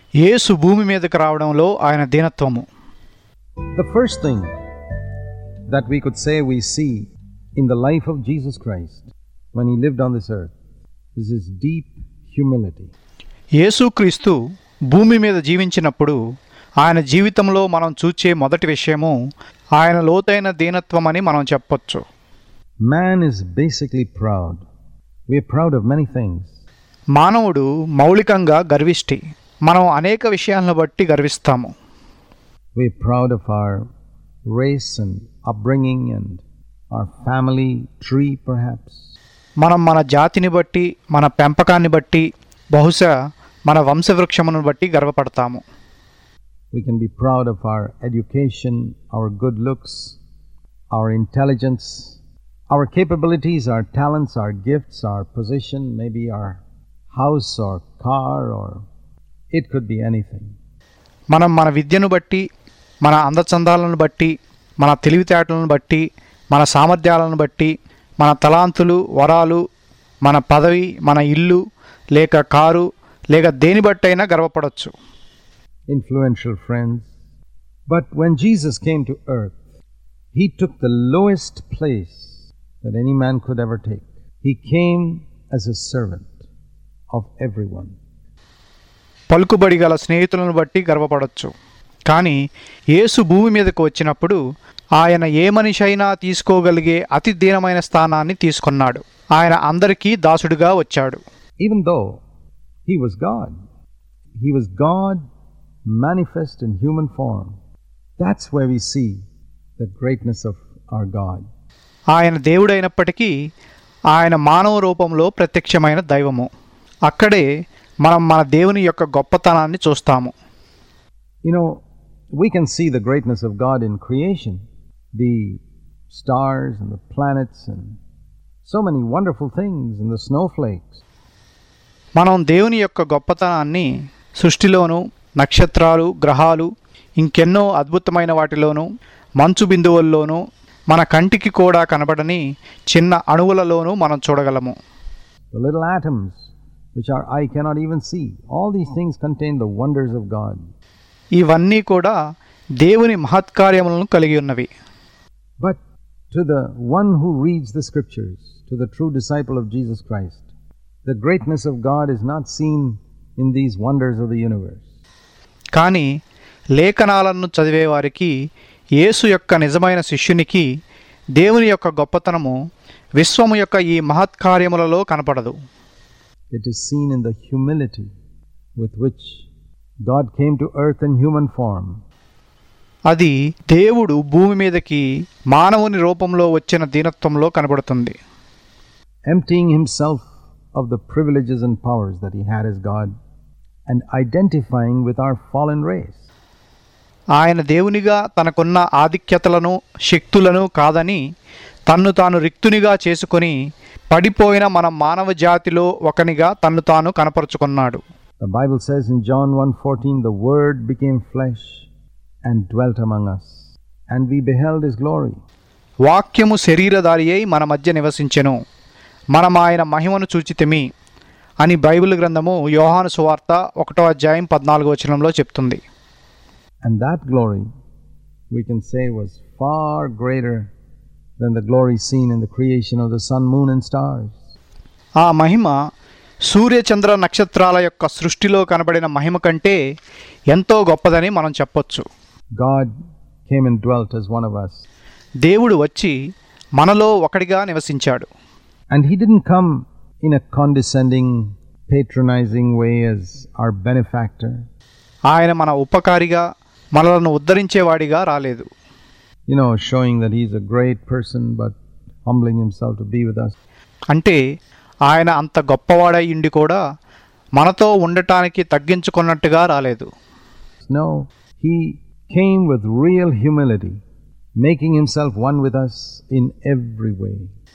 యేసు భూమి మీదకి రావడంలో ఆయన దీనత్వము The first thing that we could say we see in the life of Jesus Christ when he lived on this earth is his deep humility. యేసుక్రీస్తు భూమి మీద జీవించినప్పుడు ఆయన జీవితంలో మనం చూచే మొదటి విషయము ఆయన లోతైన దీనత్వమని మనం చెప్పొచ్చు Man is basically proud. We are proud of many things. మానవుడు మౌలికంగా గర్విష్టి మనం అనేక విషయాలను బట్టి గర్విస్తాము We are proud of our race and upbringing and our family tree, perhaps. మనం మన జాతిని బట్టి మన పెంపకాన్ని బట్టి బహుశా మన వంశవృక్షమును బట్టి గర్వపడతాము We can be proud of our education, our good looks, our intelligence, our capabilities, our talents, our gifts, our position, maybe our house or car, or it could be anything. మనం మన విద్యను బట్టి మన అందచందాలను బట్టి మన తెలివితేటలను బట్టి మన సామర్థ్యాలను బట్టి మన తలాంతులు వరాలు మన పదవి మన ఇల్లు లేక కారు లేక దేని బట్టైనా గర్వపడవచ్చు influential friends. But when Jesus came to earth, he took the lowest place that any man could ever take. He came as a servant of everyone. పలుకుబడి గల స్నేహితులను బట్టి గర్వపడవచ్చు కానీ యేసు భూమి మీదకు వచ్చినప్పుడు ఆయన ఏ మనిషి అయినా తీసుకోగలిగే అతి దీనమైన స్థానాన్ని తీసుకున్నాడు ఆయన అందరికీ దాసుడిగా వచ్చాడు Even though he was God, he was God manifest in human form. That's where we see the greatness of our God. ఆయన దేవుడైనప్పటికీ ఆయన మానవ రూపంలో ప్రత్యక్షమైన దైవము అక్కడే మనం మన దేవుని యొక్క గొప్పతనాన్ని చూస్తాము You know, we can see the greatness of God in creation, the stars and the planets, and so many wonderful things, and the snowflakes. మనం దేవుని యొక్క గొప్పతనాన్ని సృష్టిలోను నక్షత్రాలు గ్రహాలు ఇంకెన్నో అద్భుతమైన వాటిలోనూ మంచు బిందువుల్లోనూ మన కంటికి కూడా కనబడని చిన్న అణువులలోనూ మనం చూడగలము the little atoms which our eye cannot even see. All these things contain the wonders of God. ఇవన్నీ కూడా దేవుని మహత్కార్యములను కలిగి ఉన్నవి But to the one who reads the scriptures, to the true disciple of Jesus Christ, the greatness of God is not seen in these wonders of the universe. కానీ లేఖనాలను చదివే వారికి యేసు యొక్క నిజమైన శిష్యునికి దేవుని యొక్క గొప్పతనము విశ్వము యొక్క ఈ మహత్కార్యములలో కనపడదు It is seen in the humility with which God came to earth in human form. అది దేవుడు భూమి మీదకి మానవుని రూపంలో వచ్చిన దీనత్వంలో కనబడుతుంది emptying himself of the privileges and powers that he had as God and identifying with our fallen race. ఆయన దేవునిగా తనకున్న ఆధిక్యతలను శక్తులను కాదని తన్ను తాను రిక్తునిగా చేసుకొని పడిపోయిన మన మానవ జాతిలో ఒకనిగా తన్ను తాను కనపరుచుకున్నాడు The Bible says in John 1:14 the word became flesh and dwelt among us and we beheld his glory. వాక్యము శరీరధారి అయి మన మధ్య నివసించెను మనం ఆయన మహిమను చూచితిమి అని బైబిల్ గ్రంథము యోహాను సువార్త ఒకటో అధ్యాయం పద్నాలుగో వచనంలో చెప్తుంది And that glory we can say was far greater than the glory seen in the creation of the sun, moon and stars. ఆ మహిమ సూర్యచంద్ర నక్షత్రాల యొక్క సృష్టిలో కనబడిన మహిమ కంటే ఎంతో గొప్పదని మనం చెప్పొచ్చు God came and dwelt as one of us. దేవుడు వచ్చి మనలో ఒకడిగా నివసించాడు And he didn't come in a condescending, patronizing way as our benefactor. ఆయన మన ఉపకారిగా మనలను ఉద్ధరించేవాడిగా రాలేదు you know, showing that he's a great person but humbling himself to be with us. అంటే ఆయన అంత గొప్పవాడై ఉండి కూడా మనతో ఉండటానికి తగ్గించుకున్నట్టుగా రాలేదు No, he came with real humility, making himself one with us in every way.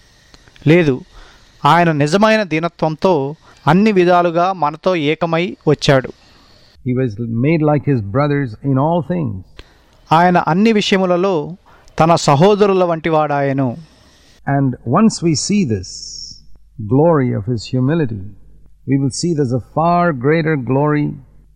లేదు ఆయన నిజమైన దీనత్వంతో అన్ని విధాలుగా మనతో ఏకమై వచ్చాడు He was made like his brothers in all things. ఆయన అన్ని విషయములలో తన సహోదరుల వంటి వాడాయను And once we see this glory of his humility, we will see there's a far greater glory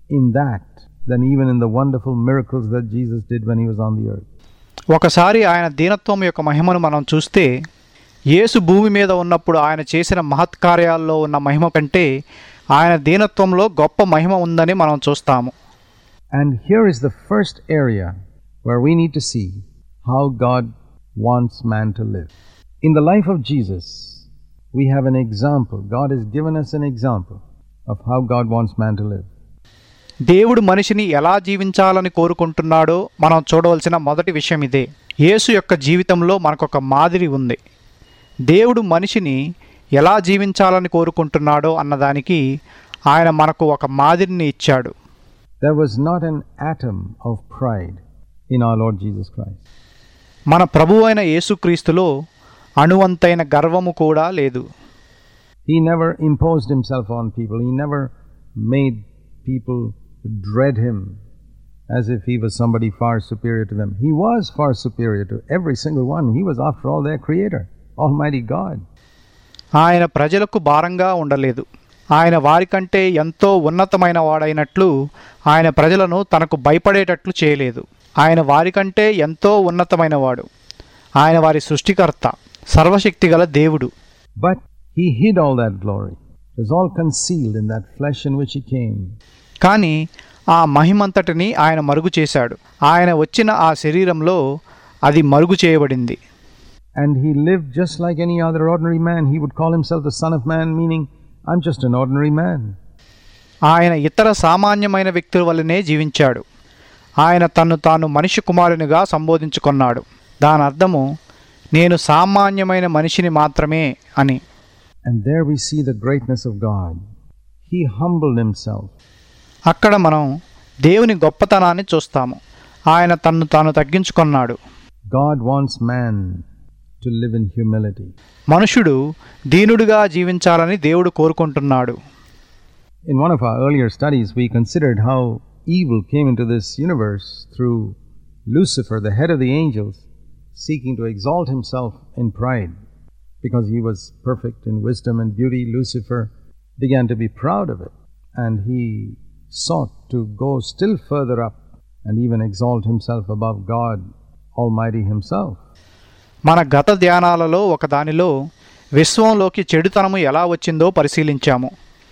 in that than even in the wonderful miracles that Jesus did when he was on the earth. ఒకసారి ఆయన దీనత్వం యొక్క మహిమను మనం చూస్తే యేసు భూమి మీద ఉన్నప్పుడు ఆయన చేసిన మహత్కార్యాల్లో ఉన్న మహిమ కంటే ఆయన దీనత్వంలో గొప్ప మహిమ ఉందని మనం చూస్తాము And here is the first area where we need to see how God wants man to live. In the life of Jesus, we have an example. God has given us an example of how God wants man to live. దేవుడు మనిషిని ఎలా జీవించాలని కోరుకుంటున్నాడో మనం చూడవలసిన మొదటి విషయం ఇదే యేసు యొక్క జీవితంలో మనకొక మాదిరి ఉంది దేవుడు మనిషిని ఎలా జీవించాలని కోరుకుంటున్నాడో అన్నదానికి ఆయన మనకు ఒక మాదిరిని ఇచ్చాడు There was not an atom of pride in our Lord Jesus Christ. మన ప్రభువైన యేసుక్రీస్తులో అణువంతైన గర్వము కూడా లేదు He never imposed himself on people. He never made people dread him as if he was somebody far superior to them. He was far superior to every single one. He was, after all, their creator, Almighty God. ఆయన ప్రజలకు భారంగా ఉండలేదు ఆయన వారికంటే ఎంతో ఉన్నతమైన వాడైనట్లు ఆయన ప్రజలను తనకు భయపడేటట్లు చేయలేదు ఆయన వారికంటే ఎంతో ఉన్నతమైన వాడు ఆయన వారి సృష్టికర్త సర్వశక్తిగల దేవుడు But he hid all that glory. It was all concealed in that flesh in which he came. కానీ ఆ మహిమంతటిని ఆయన మరుగు చేశాడు ఆయన వచ్చిన ఆ శరీరంలో అది మరుగు చేయబడింది And he lived just like any other ordinary man. He would call himself the Son of Man, meaning, I'm just an ordinary man. ఆయన ఇతర సామాన్యమైన వ్యక్తుల వల్లనే జీవించాడు ఆయన తన్ను తాను మనిషి కుమారునిగా సంబోధించుకున్నాడు దాని అర్థము నేను సామాన్యమైన మనిషిని మాత్రమే అని And there we see the greatness of God. He humbled himself. అక్కడ మనం దేవుని గొప్పతనాన్ని చూస్తాము ఆయన తన్ను తాను తగ్గించుకున్నాడు God wants man to live in humility. మనుషుడు దీనుడిగా జీవించాలని దేవుడు కోరుకుంటున్నాడు In one of our earlier studies, we considered how evil came into this universe through Lucifer, the head of the angels, seeking to exalt himself in pride. Because he was perfect in wisdom and beauty, Lucifer began to be proud of it. And he sought to go still further up and even exalt himself above God Almighty Himself. మన గత ధ్యానాలలో ఒకదానిలో విశ్వంలోకి చెడుతనము ఎలా వచ్చిందో పరిశీలించాము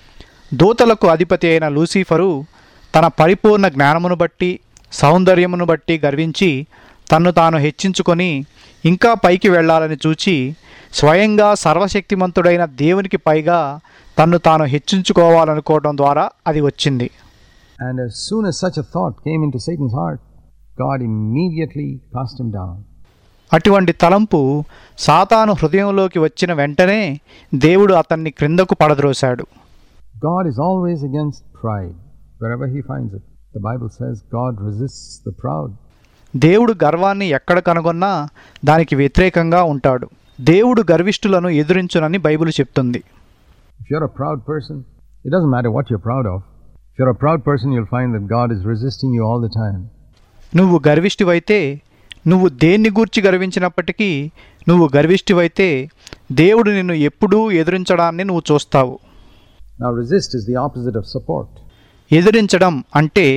దూతలకు అధిపతి అయిన Lucifer తన పరిపూర్ణ జ్ఞానమును బట్టి సౌందర్యమును బట్టి గర్వించి తన్ను తాను హెచ్చించుకొని ఇంకా పైకి వెళ్ళాలని చూచి స్వయంగా సర్వశక్తిమంతుడైన దేవునికి పైగా తన్ను తాను హెచ్చించుకోవాలనుకోవడం ద్వారా అది వచ్చింది And as soon as such a thought came into Satan's heart, God immediately cast him down. అటువంటి తలంపు సాతాను హృదయంలోకి వచ్చిన వెంటనే దేవుడు అతన్ని క్రిందకు పడద్రోశాడు God is always against pride, wherever he finds it. The Bible says God resists the proud. దేవుడు గర్వాన్ని ఎక్కడ కనుగొన్నా దానికి వ్యతిరేకంగా ఉంటాడు దేవుడు గర్విష్ఠులను ఎదురించునని బైబిల్ చెప్తుంది If you're a proud person, it doesn't matter what you're proud of. If you're a proud person, you'll find that God is resisting you all the time. నువ్వు గర్విష్ఠివైతే నువ్వు దేన్ని గూర్చి గర్వించినప్పటికీ నువ్వు గర్విష్ఠివైతే దేవుడు నిన్ను ఎప్పుడూ ఎదురించడాన్ని నువ్వు చూస్తావు Now, resist is the opposite of support. ఎదిరించడం అంటే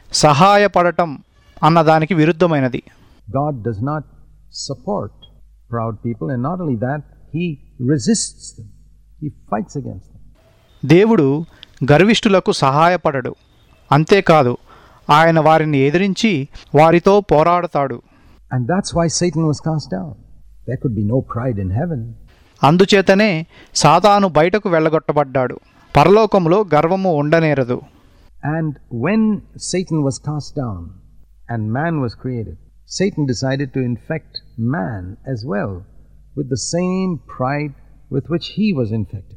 సహాయపడటం అన్నదానికి విరుద్ధమైనది God does not support proud people, and not only that, He resists them, He fights against them. దేవుడు గర్విష్ఠులకు సహాయపడడు అంతేకాదు ఆయన వారిని ఎదిరించి వారితో పోరాడతాడు And that's why Satan was cast down. There could be no pride in heaven. అందుచేతనే సాతాను బయటకు వెళ్ళగొట్టబడ్డాడు పరలోకంలో గర్వము ఉండనేరదు And when Satan was cast down and man was created, Satan decided to infect man as well with the same pride with which he was infected.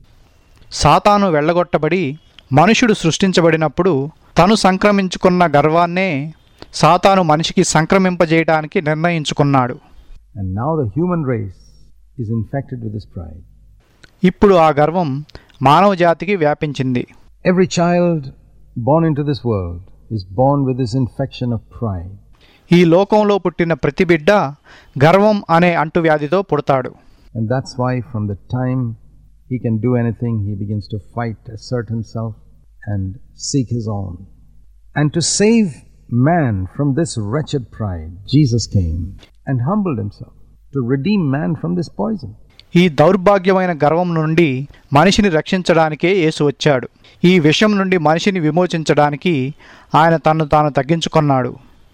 సాతాను వెళ్ళగొట్టబడి మనుషుడు సృష్టించబడినప్పుడు తను సంక్రమించుకున్న గర్వాన్నే సాతాను మనిషికి సంక్రమింపజేయడానికి నిర్ణయించుకున్నాడు And now the human race is infected with this pride. ఇప్పుడు ఆ గర్వం మానవ జాతికి వ్యాపించింది Every child born into this world is born with this infection of pride. ఈ లోకంలో పుట్టిన ప్రతి బిడ్డ గర్వం అనే అంటువ్యాధితో పుడతాడు And that's why from the time he can do anything, he begins to fight, assert himself, and seek his own. And to save man from this wretched pride, Jesus came and humbled himself to redeem man from this poison. ఈ దౌర్భాగ్యమైన గర్వం నుండి మనిషిని రక్షించడానికే యేసు వచ్చాడు ఈ విషయం నుండి మనిషిని విమోచించడానికి ఆయన తన్ను తాను తగ్గించుకున్నాడు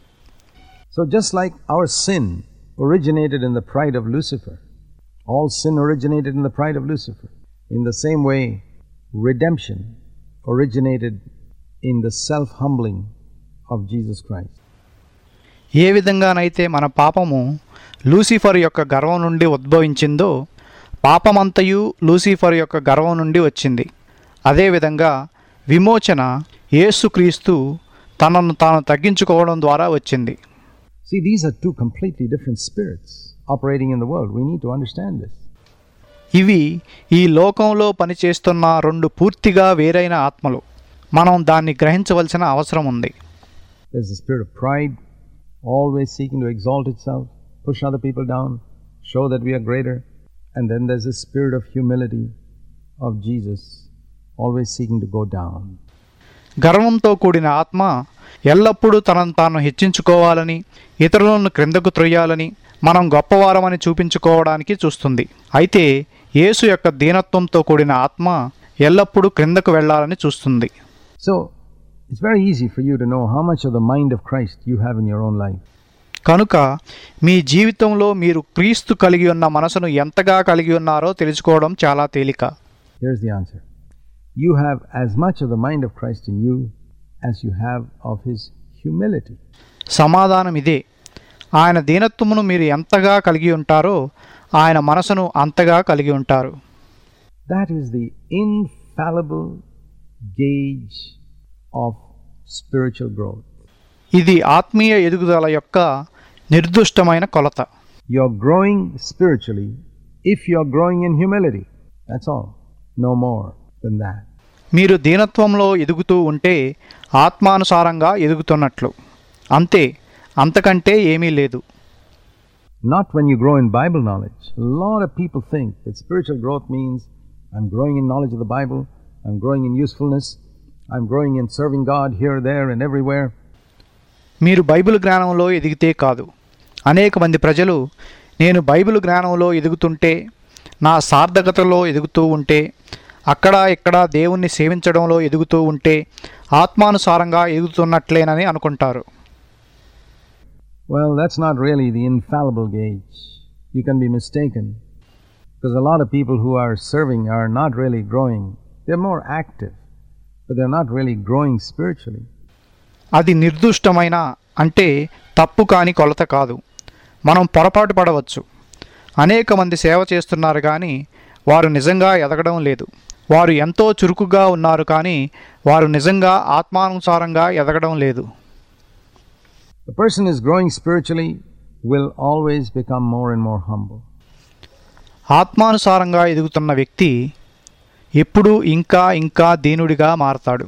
So, just like our sin originated in the pride of Lucifer, all sin originated in the pride of Lucifer. In the same way, redemption originated in the self humbling of Jesus Christ. ఏ విధంగానైతే మన పాపము Lucifer యొక్క గర్వం నుండి ఉద్భవించిందో పాపమంతయు Lucifer యొక్క గర్వం నుండి వచ్చింది అదేవిధంగా విమోచన యేసుక్రీస్తు తనను తాను తగ్గించుకోవడం ద్వారా వచ్చింది See, these are two completely different spirits operating in the world. We need to understand this. ఇవి ఈ లోకంలో పనిచేస్తున్న రెండు పూర్తిగా వేరైన ఆత్మలు మనం దాన్ని గ్రహించవలసిన అవసరం ఉంది There's the spirit of pride, always seeking to exalt itself, push other people down, show that we are greater. And then there's the spirit of humility of Jesus, always seeking to go down. గర్వంతో కూడిన ఆత్మ ఎల్లప్పుడూ తనను తాను హెచ్చించుకోవాలని ఇతరులను క్రిందకు త్రొయ్యాలని మనం గొప్పవారమని చూపించుకోవడానికి చూస్తుంది అయితే యేసు యొక్క దీనత్వంతో కూడిన ఆత్మ ఎల్లప్పుడూ క్రిందకు వెళ్ళాలని చూస్తుంది So, it's very easy for you to know how much of the mind of Christ you have in your own life. కనుక మీ జీవితంలో మీరు క్రీస్తు కలిగి ఉన్న మనసును ఎంతగా కలిగి ఉన్నారో తెలుసుకోవడం చాలా తేలిక Here's the answer You have as much of the mind of Christ in you as you have of his humility. సమాధానం ఇదే ఆయన దీనత్వమును మీరు ఎంతగా కలిగి ఉంటారో ఆయన మనసును అంతగా కలిగి ఉంటారు That is the infallible gauge of spiritual growth. ఇది ఆత్మీయ ఎదుగుదల యొక్క నిర్దుష్టమైన కొలత You're growing spiritually if you're growing in humility. That's all. No more than that. మీరు దీనత్వంలో ఎదుగుతూ ఉంటే ఆత్మానుసారంగా ఎదుగుతున్నట్లు అంతే అంతకంటే ఏమీ లేదు Not when you grow in Bible knowledge. A lot of people think that spiritual growth means I'm growing in knowledge of the Bible, I'm growing in usefulness, I'm growing in serving God here, there, and everywhere. మీరు Bible జ్ఞానంలో ఎదిగితే కాదు అనేక మంది ప్రజలు నేను Bible జ్ఞానంలో ఎదుగుతుంటే నా సార్థకతలో ఎదుగుతూ ఉంటే అక్కడ ఇక్కడ దేవుణ్ణి సేవించడంలో ఎదుగుతూ ఉంటే ఆత్మానుసారంగా ఎదుగుతున్నట్లేనని అనుకుంటారు Well, that's not really the infallible gauge. You can be mistaken. Because a lot of people who are serving are not really growing. They're more active, but they're not really growing spiritually. అది నిర్దుష్టమైన అంటే తప్పు కాని కొలత కాదు మనం పొరపాటు పడవచ్చు అనేక మంది సేవ చేస్తున్నారు కానీ వారు నిజంగా ఎదగడం లేదు వారు ఎంతో చురుకుగా ఉన్నారు కానీ వారు నిజంగా ఆత్మానుసారంగా ఎదగడం లేదు The person is growing spiritually will always become more and more humble. ఆత్మానుసారంగా ఎదుగుతున్న వ్యక్తి ఎప్పుడూ ఇంకా ఇంకా దీనుడిగా మారతాడు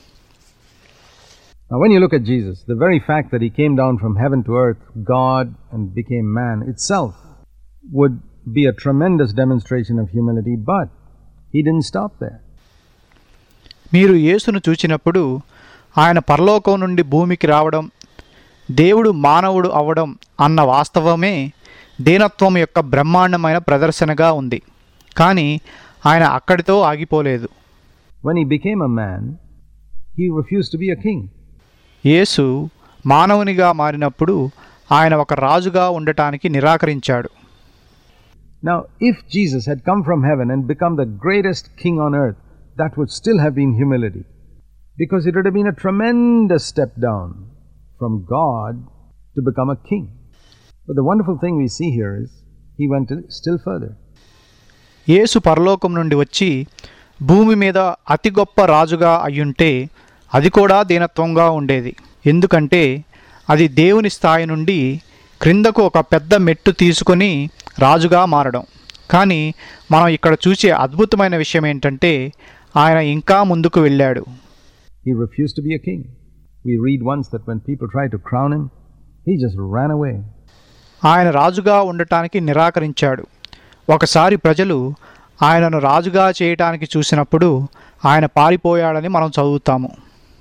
Now, when you look at Jesus, the very fact that he came down from heaven to earth, God, and became man itself would be a tremendous demonstration of humility, but he didn't stop there. మీరు యేసును చూచినప్పుడు ఆయన పరలోకం నుండి భూమికి రావడం దేవుడు మానవుడు అవడం అన్న వాస్తవమే దీనత్వం యొక్క బ్రహ్మాండమైన ప్రదర్శనగా ఉంది కానీ ఆయన అక్కడితో ఆగిపోలేదు When he became a man, he refused to be a king. యేసు మానవునిగా మారినప్పుడు ఆయన ఒక రాజుగా ఉండటానికి నిరాకరించాడు Now, if Jesus had come from heaven and become the greatest king on earth, that would still have been humility. Because it would have been a tremendous step down from God to become a king. But the wonderful thing we see here is he went still further. యేసు పరలోకం నుండి వచ్చి భూమి మీద అతి గొప్ప రాజుగా అయ్యుంటే అది కూడా దీనత్వంగా ఉండేది ఎందుకంటే అది దేవుని స్థాయి నుండి క్రిందకు ఒక పెద్ద మెట్టు తీసుకొని రాజుగా మారడం కానీ మనం ఇక్కడ చూసే అద్భుతమైన విషయం ఏంటంటే ఆయన ఇంకా ముందుకు వెళ్ళాడు He refused to be a king. We read once that when people tried to crown him, he just ran away. ఆయన రాజుగా ఉండటానికి నిరాకరించాడు ఒకసారి ప్రజలు ఆయనను రాజుగా చేయటానికి చూసినప్పుడు ఆయన పారిపోయాడని మనం చదువుతాము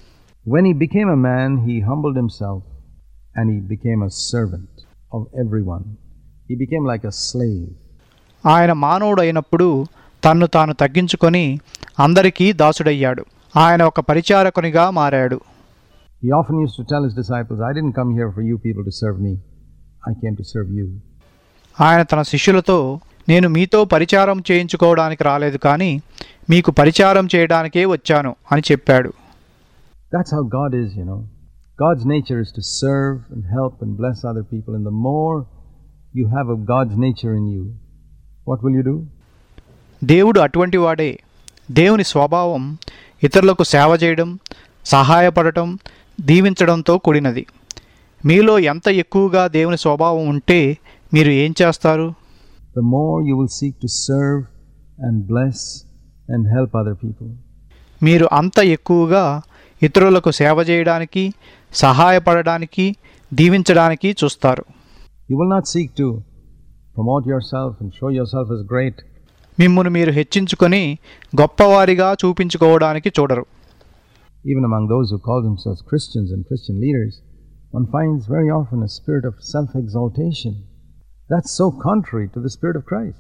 When he became a man, he humbled himself and he became a servant of everyone. He became like a slave. ఆయన మానవుడు అయినప్పుడు తన్ను తాను తగ్గించుకొని అందరికీ దాసుడయ్యాడు ఆయన ఒక పరిచారకునిగా మారాడు He often used to tell his disciples, I didn't come here for you people to serve me, I came to serve you. ఆయన తన శిష్యులతో నేను మీతో పరిచారం చేయించుకోవడానికి రాలేదు కానీ మీకు పరిచారం చేయడానికే వచ్చాను అని చెప్పాడు That's how God is, you know. God's nature is to serve and help and bless other people. And the more you have of God's nature in you, what will you do? దేవుడు అటువంటి వాడే దేవుని స్వభావం ఇతరులకు సేవ చేయడం సహాయపడటం దీవించడంతో కూడినది మీలో ఎంత ఎక్కువగా దేవుని స్వభావం ఉంటే మీరు ఏం చేస్తారు The more you will seek to serve and bless and help other people. మీరు అంత ఎక్కువగా ఇతరులకు సేవ చేయడానికి సహాయపడడానికి దీవించడానికి చూస్తారు You will not seek to promote yourself and show yourself as great. మిమ్మును మీరు హెచ్చించుకొని గొప్పవారిగా చూపించుకోవడానికి చూడరు Even among those who call themselves Christians and Christian leaders, one finds very often a spirit of self exaltation. That's so contrary to the Spirit of Christ.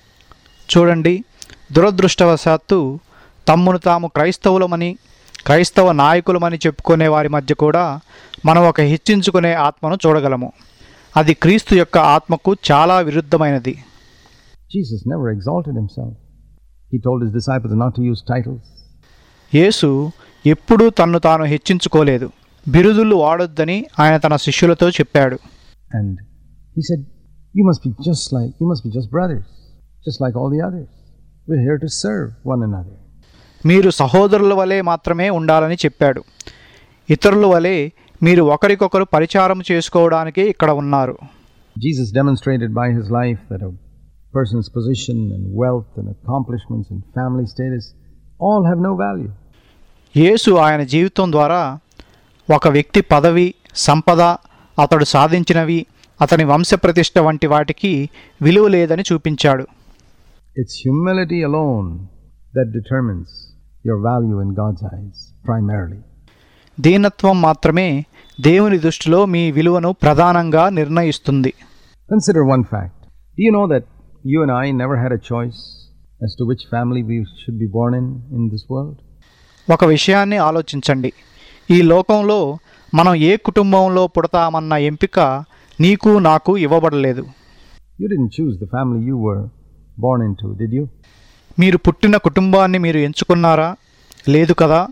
చూడండి దురదృష్టవశాత్తు తమ్మును తాము క్రైస్తవులమని క్రైస్తవ నాయకులమని చెప్పుకునే వారి మధ్య కూడా మనం ఒక హెచ్చించుకునే ఆత్మను చూడగలము అది క్రీస్తు యొక్క ఆత్మకు చాలా విరుద్ధమైనది Jesus never exalted himself. He told his disciples not to use titles. యేసు ఎప్పుడూ తన్ను తాను హెచ్చించుకోలేదు బిరుదులు వాడొద్దని ఆయన తన శిష్యులతో చెప్పాడు And he said, You must be just like, you must be just brothers, just like all the others. We're here to serve one another. మీరు సహోదరుల వలె మాత్రమే ఉండాలని చెప్పాడు ఇతరుల వలె మీరు ఒకరికొకరు పరిచారం చేసుకోవడానికే ఇక్కడ ఉన్నారు Jesus demonstrated by his life that a person's position and wealth and accomplishments and family status all have no value. యేసు ఆయన జీవితం ద్వారా ఒక వ్యక్తి పదవి సంపద అతడు సాధించినవి అతని వంశప్రతిష్ఠ వంటి వాటికి విలువ లేదని చూపించాడు It's humility alone that determines your value in God's eyes, primarily. దీనత్వం మాత్రమే దేవుని దృష్టిలో మీ విలువను ప్రధానంగా నిర్ణయిస్తుంది Consider one fact. Do you know that you and I never had a choice as to which family we should be born in in this world? ఒక విషయాన్ని ఆలోచించండి ఈ లోకంలో మనం ఏ కుటుంబంలో పుడతామన్న ఎంపిక నీకు నాకు ఇవ్వబడలేదు You didn't choose the family you were born into, did you? మీరు పుట్టిన కుటుంబాన్ని మీరు ఎంచుకున్నారా లేదు కదా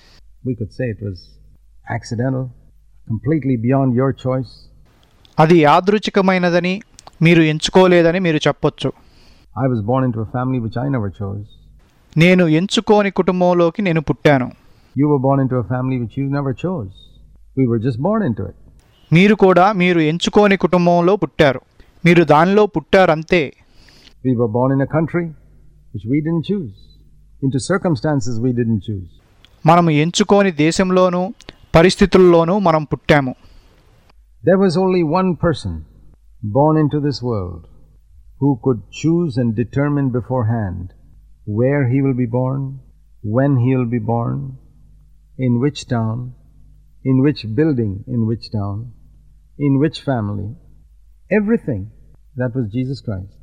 We could say it was accidental, completely beyond your choice. అది యాదృచ్ఛికమైనదని మీరు ఎంచుకోలేదని మీరు చెప్పొచ్చు I was born into a family which I never chose. నేను ఎంచుకోని కుటుంబంలోకి నేను పుట్టాను You were born into a family which you never chose. We were just born into it. మీరు కూడా మీరు ఎంచుకోని కుటుంబంలో పుట్టారు మీరు దానిలో పుట్టారంతే We were born in a country which we didn't choose, into circumstances we didn't choose. మనము ఎంచుకోని దేశంలోనూ పరిస్థితుల్లోనూ మనం పుట్టాము There was only one person born into this world who could choose and determine beforehand where he will be born, when he will be born, in which town, in which building, in which town, in which family, everything. That was Jesus Christ.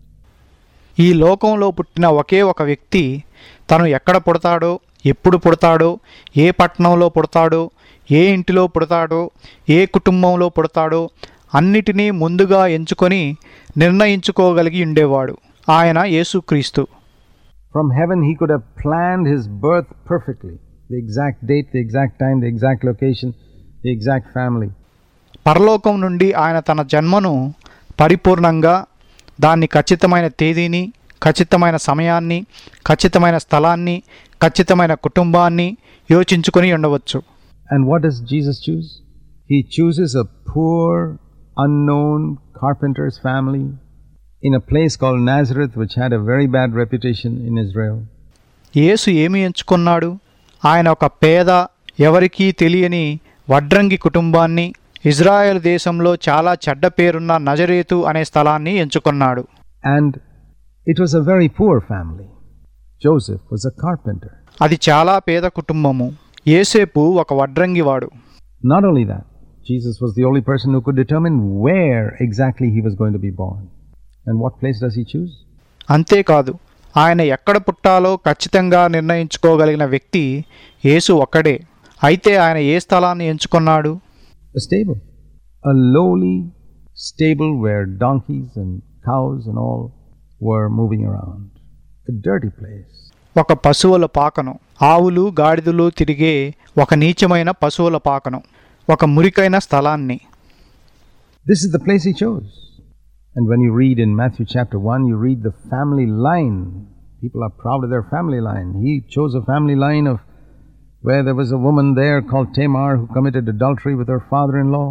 ఈ లోకంలో పుట్టిన ఒకే ఒక వ్యక్తి తను ఎక్కడ పుడతాడో ఎప్పుడు పుడతాడో ఏ పట్టణంలో పుడతాడో ఏ ఇంటిలో పుడతాడో ఏ కుటుంబంలో పుడతాడో అన్నిటినీ ముందుగా ఎంచుకొని నిర్ణయించుకోగలిగి ఉండేవాడు ఆయన యేసుక్రీస్తు From heaven, he could have planned his birth perfectly the exact date, the exact time, the exact location, the exact family. పరలోకం నుండి ఆయన తన జన్మను పరిపూర్ణంగా దాన్ని ఖచ్చితమైన తేదీని ఖచ్చితమైన సమయాన్ని ఖచ్చితమైన స్థలాన్ని ఖచ్చితమైన కుటుంబాన్ని యోచించుకొని ఉండవచ్చు And what does Jesus choose? He chooses a poor, unknown carpenter's family in a place called Nazareth, which had a very bad reputation in Israel. యేసు ఏమి ఎంచుకున్నాడు ఆయన ఒక పేద ఎవరికీ తెలియని వడ్రంగి కుటుంబాన్ని ఇజ్రాయెల్ దేశంలో చాలా చెడ్డ పేరున్న నజరేతు అనే స్థలాన్ని ఎంచుకున్నాడు And it was a very poor family. Joseph was a carpenter. అది చాలా పేద కుటుంబము ఏసేపు ఒక వడ్రంగివాడు Not only that, Jesus was the only person who could determine where exactly he was going to be born. And what place does he choose? అంతేకాదు ఆయన ఎక్కడ పుట్టాలో ఖచ్చితంగా నిర్ణయించుకోగలిగిన వ్యక్తి యేసు ఒక్కడే అయితే ఆయన ఏ స్థలాన్ని ఎంచుకున్నాడు A stable. A lowly stable where donkeys and cows and all were moving around. A dirty place. ఒక పశువుల పాకను ఆవులు గాడిదలు తిరిగే ఒక నీచమైన పశువుల పాకను ఒక మురికైన స్థలాన్ని This is the place he chose. And when you read in Matthew chapter 1, you read the family line. People are proud of their family line. He chose a family line of where there was a woman there called Tamar who committed adultery with her father in law.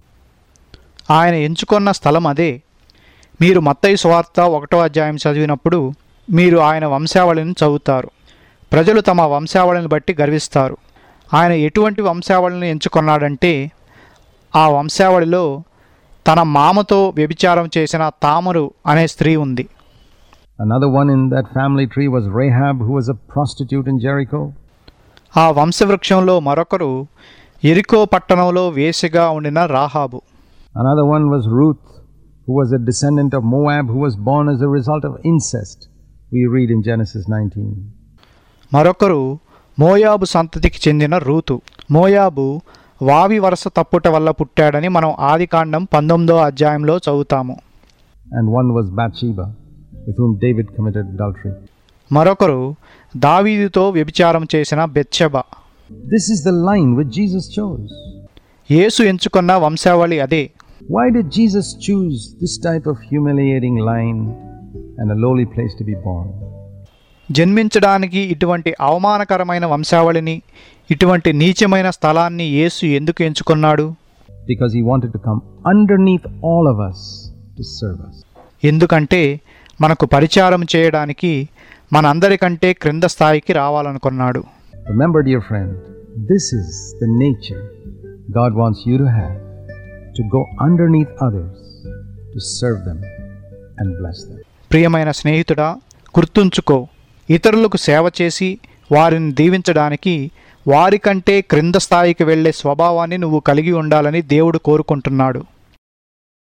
ఆయన ఎంచుకున్న స్థలం అదే మీరు మత్తయి స్వార్త ఒకటో అధ్యాయం చదివినప్పుడు మీరు ఆయన వంశావళిని చదువుతారు ప్రజలు తమ వంశావళిని బట్టి గర్విస్తారు ఆయన ఎటువంటి వంశావళిని ఎంచుకున్నాడంటే ఆ వంశావళిలో తన మామతో వ్యభిచారం చేసిన తామరు అనే స్త్రీ ఉంది Another one in that family tree was Rahab, who was a prostitute in Jericho. ఆ వంశవృక్షంలో మరొకరు ఎరికో పట్టణంలో వేసిగా ఉండిన Rahab Another one was Ruth, who was a descendant of Moab, who was born as a result of incest. We read in Genesis 19. మరొకరు మోయాబు సంతతికి చెందిన Ruth మోయాబు వావి వరస తప్పుట వల్ల పుట్టాడని మనం ఆదికాండం పంతొమ్మిదో అధ్యాయంలో చదువుతాము And one was Bathsheba, with whom David committed adultery. మరొకరు దావీదుతో వ్యభిచారం చేసిన బెత్షెబ This is the line which Jesus chose. యేసు ఎంచుకున్న వంశావళి అదే Why did Jesus choose this type of humiliating line and a lowly place to be born? జన్మించడానికి ఇటువంటి అవమానకరమైన వంశావళిని ఇటువంటి నీచమైన స్థలాన్ని యేసు ఎందుకు ఎంచుకున్నాడు Because he wanted to come underneath all of us to serve us. ఎందుకంటే మనకు పరిచారం చేయడానికి మనందరికంటే క్రింద స్థాయికి రావాలనుకున్నాడు Remember, dear friend, this is the nature God wants you to have to go underneath others, to serve them and bless them. ప్రియమైన స్నేహితుడా గుర్తుంచుకో ఇతరులకు సేవ చేసి వారిని దీవించడానికి వారికంటే క్రింద స్థాయికి వెళ్ళే స్వభావాన్ని నువ్వు కలిగి ఉండాలని దేవుడు కోరుకుంటున్నాడు